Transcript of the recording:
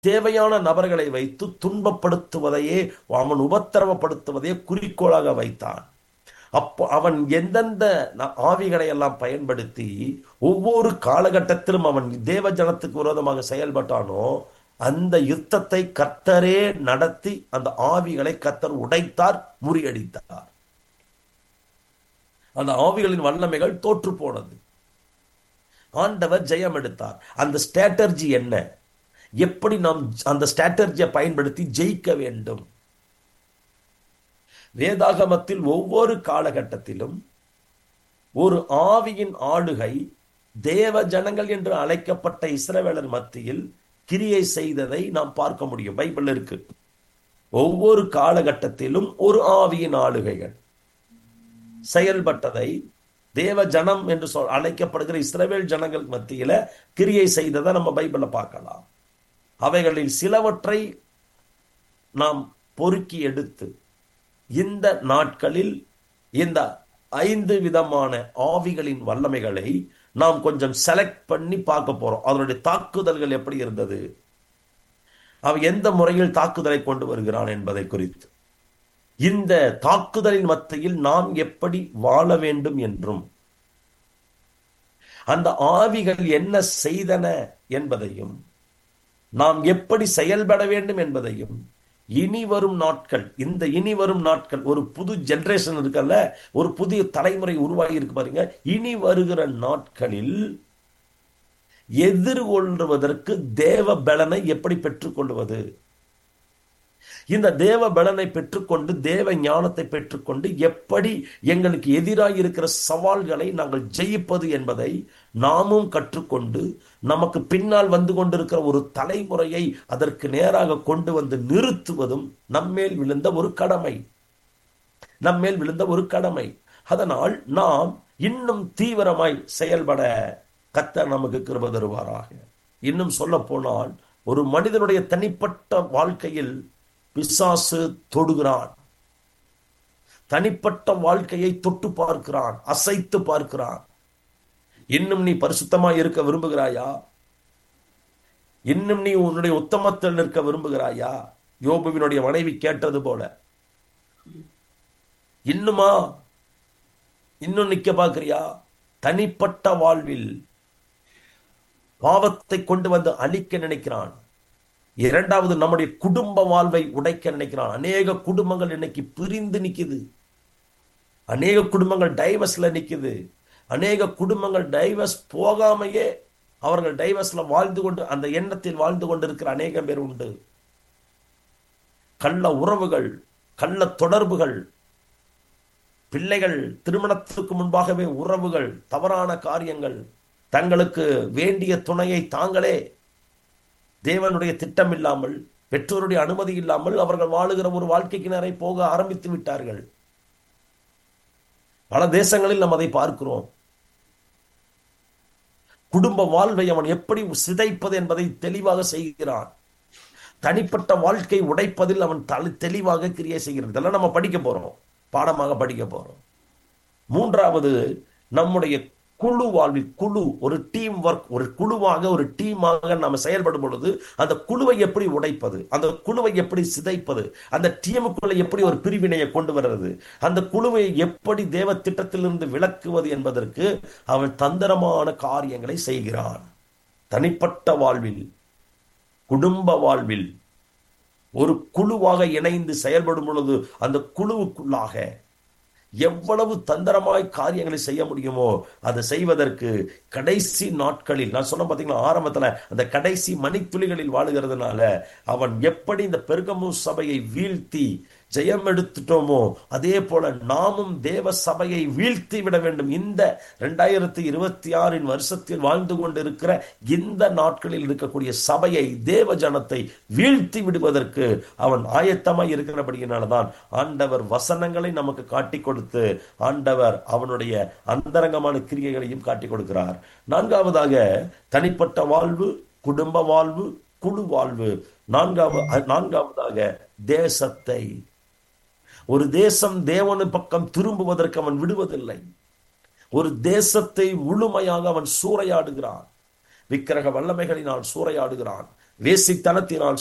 தேவையான நபர்களை வைத்து துன்பப்படுத்துவதையே அவன் உபத்திரவப்படுத்துவதையே குறிக்கோளாக வைத்தான் அப்போ அவன் எந்தெந்த ந- ஆவிகளை எல்லாம் பயன்படுத்தி ஒவ்வொரு காலகட்டத்திலும் அவன் தேவ ஜனத்துக்கு விரோதமாக செயல்பட்டானோ அந்த யுத்தத்தை கர்த்தரே நடத்தி அந்த ஆவிகளை கர்த்தர் உடைத்தார் முறியடித்தார் அந்த ஆவிகளின் வல்லமைகள் தோற்று போனது ஆண்டவர் ஜெயம் எடுத்தார் அந்த ஸ்ட்ராட்டர்ஜி என்ன எப்படி நாம் அந்த ஸ்ட்ராட்டர்ஜியை பயன்படுத்தி ஜெயிக்க வேண்டும் வேதாகமத்தில் ஒவ்வொரு காலகட்டத்திலும் ஒரு ஆவியின் ஆளுகை தேவ ஜனங்கள் என்று அழைக்கப்பட்ட இஸ்ரவேலர் மத்தியில் கிரியை செய்ததை நாம் பார்க்க முடியும் பைபிள் இருக்கு ஒவ்வொரு காலகட்டத்திலும் ஒரு ஆவியின் ஆளுகைகள் செயல்பட்டதை தேவ ஜனம் என்று சொல் அழைக்கப்படுகிற இஸ்ரவேல் ஜனங்கள் மத்தியில கிரியை செய்ததை நம்ம பைபிள்ல பார்க்கலாம் அவைகளில் சிலவற்றை நாம் பொறுக்கி எடுத்து இந்த நாட்களில் இந்த ஐந்து விதமான ஆவிகளின் வல்லமைகளை நாம் கொஞ்சம் செலக்ட் பண்ணி பார்க்க போறோம் அதனுடைய தாக்குதல்கள் எப்படி இருந்தது அவன் எந்த முறையில் தாக்குதலை கொண்டு வருகிறான் என்பதை குறித்து இந்த தாக்குதலின் மத்தியில் நாம் எப்படி வாழ வேண்டும் என்றும் அந்த ஆவிகள் என்ன செய்தன என்பதையும் நாம் எப்படி செயல்பட வேண்டும் என்பதையும் இனி வரும் நாட்கள் இந்த இனி வரும் நாட்கள் ஒரு புது ஜெனரேஷன் இருக்கல்ல ஒரு புதிய தலைமுறை உருவாகி இருக்கு பாருங்க இனி வருகிற நாட்களில் எதிர்கொள்வதற்கு தேவ பலனை எப்படி பெற்றுக்கொள்வது இந்த தேவ பலனை பெற்றுக்கொண்டு தேவ ஞானத்தை பெற்றுக்கொண்டு எப்படி எங்களுக்கு எதிராக இருக்கிற சவால்களை நாங்கள் ஜெயிப்பது என்பதை நாமும் கற்றுக்கொண்டு நமக்கு பின்னால் வந்து கொண்டிருக்கிற ஒரு தலைமுறையை அதற்கு நேராக கொண்டு வந்து நிறுத்துவதும் நம்மேல் விழுந்த ஒரு கடமை நம்மேல் விழுந்த ஒரு கடமை அதனால் நாம் இன்னும் தீவிரமாய் செயல்பட கத்தர் நமக்கு கிருப தருவாராக இன்னும் சொல்ல போனால் ஒரு மனிதனுடைய தனிப்பட்ட வாழ்க்கையில் பிசாசு தொடுகிறான் தனிப்பட்ட வாழ்க்கையை தொட்டு பார்க்கிறான் அசைத்து பார்க்கிறான் இன்னும் நீ பரிசுத்தமா இருக்க விரும்புகிறாயா இன்னும் நீ உன்னுடைய உத்தமத்தில் நிற்க விரும்புகிறாயா யோபுவினுடைய மனைவி கேட்டது போல இன்னுமா இன்னும் நிக்க பார்க்கிறியா தனிப்பட்ட வாழ்வில் பாவத்தை கொண்டு வந்து அழிக்க நினைக்கிறான் இரண்டாவது நம்முடைய குடும்ப வாழ்வை உடைக்க நினைக்கிறான் அநேக குடும்பங்கள் இன்னைக்கு பிரிந்து நிக்குது அநேக குடும்பங்கள் டைவர்ஸ்ல நிக்குது அநேக குடும்பங்கள் டைவர்ஸ் போகாமையே அவர்கள் டைவர்ஸ்ல வாழ்ந்து கொண்டு அந்த எண்ணத்தில் வாழ்ந்து கொண்டிருக்கிற அநேகம் பேர் உண்டு கள்ள உறவுகள் கள்ள தொடர்புகள் பிள்ளைகள் திருமணத்துக்கு முன்பாகவே உறவுகள் தவறான காரியங்கள் தங்களுக்கு வேண்டிய துணையை தாங்களே தேவனுடைய திட்டம் இல்லாமல் பெற்றோருடைய அனுமதி இல்லாமல் அவர்கள் வாழுகிற ஒரு வாழ்க்கைக்கு நேரை போக ஆரம்பித்து விட்டார்கள் பல தேசங்களில் நாம் அதை பார்க்கிறோம் குடும்ப வாழ்வை அவன் எப்படி சிதைப்பது என்பதை தெளிவாக செய்கிறான் தனிப்பட்ட வாழ்க்கை உடைப்பதில் அவன் தலை தெளிவாக கிரியை செய்கிறது இதெல்லாம் நம்ம படிக்க போறோம் பாடமாக படிக்க போறோம் மூன்றாவது நம்முடைய குழு வாழ்வில் குழு ஒரு டீம் ஒர்க் ஒரு குழுவாக ஒரு டீமாக நம்ம செயல்படும் பொழுது அந்த குழுவை எப்படி உடைப்பது அந்த குழுவை எப்படி சிதைப்பது அந்த டீமுக்குள்ள எப்படி ஒரு பிரிவினையை கொண்டு வர்றது அந்த குழுவை எப்படி தேவ திட்டத்திலிருந்து விளக்குவது என்பதற்கு அவன் தந்திரமான காரியங்களை செய்கிறான் தனிப்பட்ட வாழ்வில் குடும்ப வாழ்வில் ஒரு குழுவாக இணைந்து செயல்படும் பொழுது அந்த குழுவுக்குள்ளாக எவ்வளவு தந்திரமாய் காரியங்களை செய்ய முடியுமோ அதை செய்வதற்கு கடைசி நாட்களில் நான் சொன்ன பார்த்தீங்களா ஆரம்பத்தில் அந்த கடைசி மணித்துளிகளில் வாழுகிறதுனால அவன் எப்படி இந்த பெருகமு சபையை வீழ்த்தி ஜெயம் எடுத்துட்டோமோ அதே போல நாமும் தேவ சபையை வீழ்த்தி விட வேண்டும் இந்த ரெண்டாயிரத்தி இருபத்தி ஆறின் வருஷத்தில் வாழ்ந்து கொண்டிருக்கிற இந்த நாட்களில் இருக்கக்கூடிய சபையை தேவ ஜனத்தை வீழ்த்தி விடுவதற்கு அவன் ஆயத்தமாய் இருக்கிறபடியினால்தான் ஆண்டவர் வசனங்களை நமக்கு காட்டி கொடுத்து ஆண்டவர் அவனுடைய அந்தரங்கமான கிரியைகளையும் காட்டி கொடுக்கிறார் நான்காவதாக தனிப்பட்ட வாழ்வு குடும்ப வாழ்வு குழு வாழ்வு நான்காவது நான்காவதாக தேசத்தை ஒரு தேசம் தேவனு பக்கம் திரும்புவதற்கு அவன் விடுவதில்லை ஒரு தேசத்தை முழுமையாக அவன் சூறையாடுகிறான் விக்கிரக வல்லமைகளினால் சூறையாடுகிறான் வேசித்தனத்தினால்